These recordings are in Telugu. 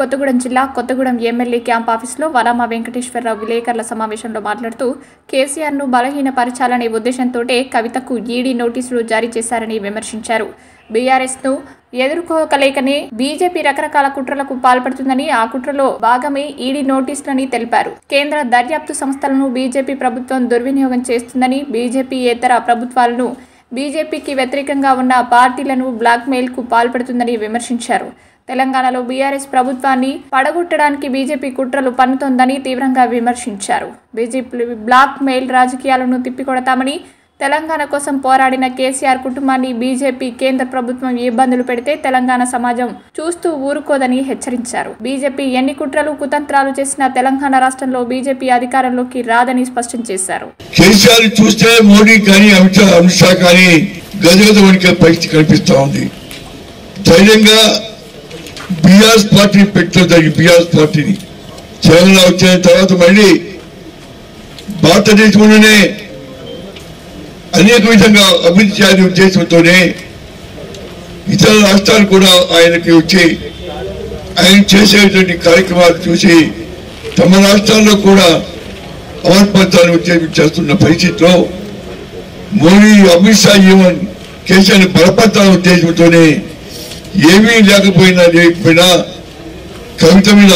కొత్తగూడెం జిల్లా కొత్తగూడెం ఎమ్మెల్యే క్యాంప్ ఆఫీసులో వలామ వెంకటేశ్వరరావు విలేకరుల సమావేశంలో మాట్లాడుతూ కేసీఆర్ను బలహీనపరచాలనే ఉద్దేశంతోటే కవితకు ఈడీ నోటీసులు జారీ చేశారని విమర్శించారు బీఆర్ఎస్ను ఎదుర్కోకలేకనే బీజేపీ రకరకాల కుట్రలకు పాల్పడుతుందని ఆ కుట్రలో భాగమే ఈడీ నోటీసులని తెలిపారు కేంద్ర దర్యాప్తు సంస్థలను బీజేపీ ప్రభుత్వం దుర్వినియోగం చేస్తుందని బీజేపీ ఇతర ప్రభుత్వాలను బీజేపీకి వ్యతిరేకంగా ఉన్న పార్టీలను బ్లాక్మెయిల్కు పాల్పడుతుందని విమర్శించారు తెలంగాణలో బీఆర్ఎస్ ప్రభుత్వాన్ని పడగొట్టడానికి బీజేపీ కుట్రలు పన్నుతోందని తీవ్రంగా విమర్శించారు బీజేపీ బ్లాక్ మెయిల్ రాజకీయాలను తిప్పికొడతామని తెలంగాణ కోసం పోరాడిన కేసీఆర్ కుటుంబాన్ని బీజేపీ కేంద్ర ప్రభుత్వం ఇబ్బందులు పెడితే తెలంగాణ సమాజం చూస్తూ ఊరుకోదని హెచ్చరించారు బీజేపీ ఎన్ని కుట్రలు కుతంత్రాలు చేసినా తెలంగాణ రాష్ట్రంలో బీజేపీ అధికారంలోకి రాదని స్పష్టం చేశారు కేసీఆర్ చూస్తే మోడీ కానీ అమిత్ షా అమిత్ షా కానీ గజగజ వణికే పరిస్థితి కనిపిస్తా ఉంది ధైర్యంగా బీఆర్ఎస్ పార్టీని పెట్టలేదు బీఆర్ఎస్ పార్టీని తెలంగాణ వచ్చిన తర్వాత మళ్ళీ భారతదేశంలోనే అనేక విధంగా అభివృద్ధి చేయాలనే ఉద్దేశంతోనే ఇతర రాష్ట్రాలు కూడా ఆయనకి వచ్చి ఆయన చేసేటువంటి కార్యక్రమాలు చూసి తమ రాష్ట్రాల్లో కూడా అమర్పరచాలని ఉద్యోగం చేస్తున్న పరిస్థితిలో మోడీ అమిత్ షా ఈవన్ కేసీఆర్ని బలపరచాలనే ఉద్దేశంతోనే ఏమీ లేకపోయినా లేకపోయినా కవిత మీద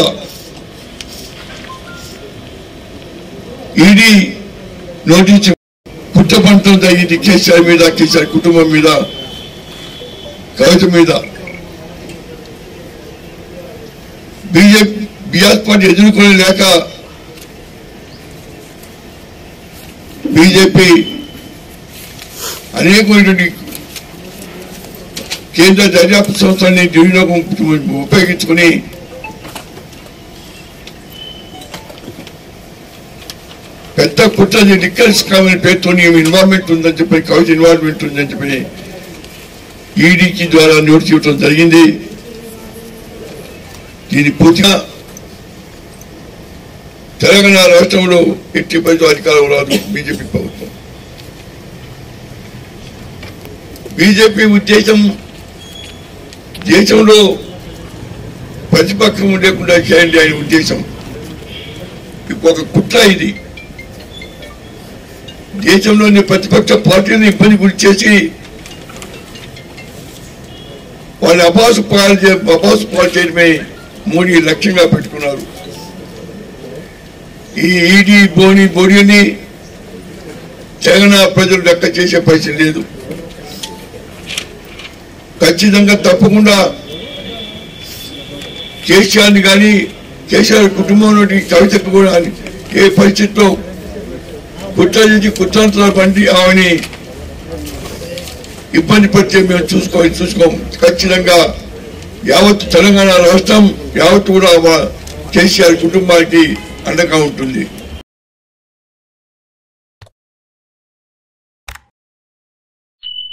ఈడీ నోటీసు కుట్రపంతం జరిగింది కేసీఆర్ మీద కేసీఆర్ కుటుంబం మీద కవిత మీద బీజేపీ బీఆర్ పార్టీ ఎదుర్కోలేక బీజేపీ అనేకమైనటువంటి కేంద్ర దర్యాప్తు సంస్థల్ని దుర్వినియోగం ఉపయోగించుకుని పెద్ద కుట్ర లిక్కర్ స్కామ్ అనే పేరుతో ఇన్వాల్వ్మెంట్ ఉందని చెప్పి కవిత ఇన్వాల్వ్మెంట్ ఉందని చెప్పి ఈడీకి ద్వారా నోటీస్ ఇవ్వడం జరిగింది దీని పూర్తిగా తెలంగాణ రాష్ట్రంలో ఎట్టి పరిస్థితుల్లో అధికారం రాదు బీజేపీ ప్రభుత్వం బీజేపీ ఉద్దేశం దేశంలో ప్రతిపక్షం లేకుండా చేయండి ఆయన ఉద్దేశం ఒక కుట్ర ఇది దేశంలోని ప్రతిపక్ష పార్టీని ఇబ్బంది గురి చేసి వాళ్ళ అబాసు పాలు చే అబాసు పాలు చేయడమే మోడీ లక్ష్యంగా పెట్టుకున్నారు ఈ ఈడీ బోని బోడీని తెలంగాణ ప్రజలు లెక్క చేసే పరిస్థితి లేదు ఖచ్చితంగా తప్పకుండా కేసీఆర్ని కానీ కేసీఆర్ కుటుంబంలో కవితకు కూడా ఏ పరిస్థితిలో కుట్ర చేసి కుట్రాంతరాలు పండి ఆమెని ఇబ్బంది పడితే మేము చూసుకోవాలి చూసుకోం ఖచ్చితంగా యావత్ తెలంగాణ రాష్ట్రం యావత్ కూడా కేసీఆర్ కుటుంబానికి అండగా ఉంటుంది